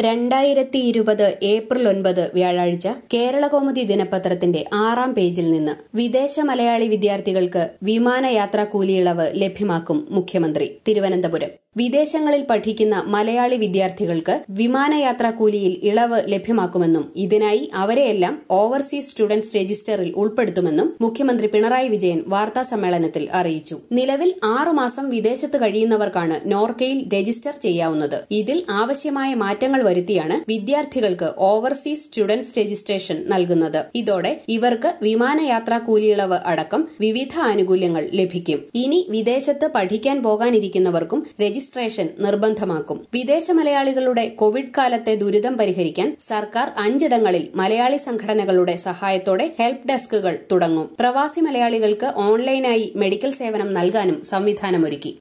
രണ്ടായിരത്തി ഇരുപത് ഏപ്രിൽ ഒൻപത് വ്യാഴാഴ്ച കേരളകൗമുദി ദിനപത്രത്തിന്റെ ആറാം പേജിൽ നിന്ന് വിദേശ മലയാളി വിദ്യാർത്ഥികൾക്ക് വിമാനയാത്രാ കൂലിയിളവ് ലഭ്യമാക്കും മുഖ്യമന്ത്രി തിരുവനന്തപുരം വിദേശങ്ങളിൽ പഠിക്കുന്ന മലയാളി വിദ്യാർത്ഥികൾക്ക് വിമാനയാത്രാ കൂലിയിൽ ഇളവ് ലഭ്യമാക്കുമെന്നും ഇതിനായി അവരെയെല്ലാം ഓവർസീസ് സ്റ്റുഡന്റ്സ് രജിസ്റ്ററിൽ ഉൾപ്പെടുത്തുമെന്നും മുഖ്യമന്ത്രി പിണറായി വിജയൻ വാർത്താസമ്മേളനത്തിൽ അറിയിച്ചു നിലവിൽ ആറുമാസം വിദേശത്ത് കഴിയുന്നവർക്കാണ് നോർക്കയിൽ രജിസ്റ്റർ ചെയ്യാവുന്നത് ഇതിൽ ആവശ്യമായ മാറ്റങ്ങൾ വരുത്തിയാണ് വിദ്യാർത്ഥികൾക്ക് ഓവർസീസ് സ്റ്റുഡന്റ്സ് രജിസ്ട്രേഷൻ നൽകുന്നത് ഇതോടെ ഇവർക്ക് വിമാനയാത്രാ കൂലിയിളവ് അടക്കം വിവിധ ആനുകൂല്യങ്ങൾ ലഭിക്കും ഇനി വിദേശത്ത് പഠിക്കാൻ പോകാനിരിക്കുന്നവർക്കും രജിസ്ട്രേഷൻ നിർബന്ധമാക്കും വിദേശ മലയാളികളുടെ കോവിഡ് കാലത്തെ ദുരിതം പരിഹരിക്കാൻ സർക്കാർ അഞ്ചിടങ്ങളിൽ മലയാളി സംഘടനകളുടെ സഹായത്തോടെ ഹെൽപ്പ് ഡെസ്കുകൾ തുടങ്ങും പ്രവാസി മലയാളികൾക്ക് ഓൺലൈനായി മെഡിക്കൽ സേവനം നൽകാനും സംവിധാനമൊരുക്കി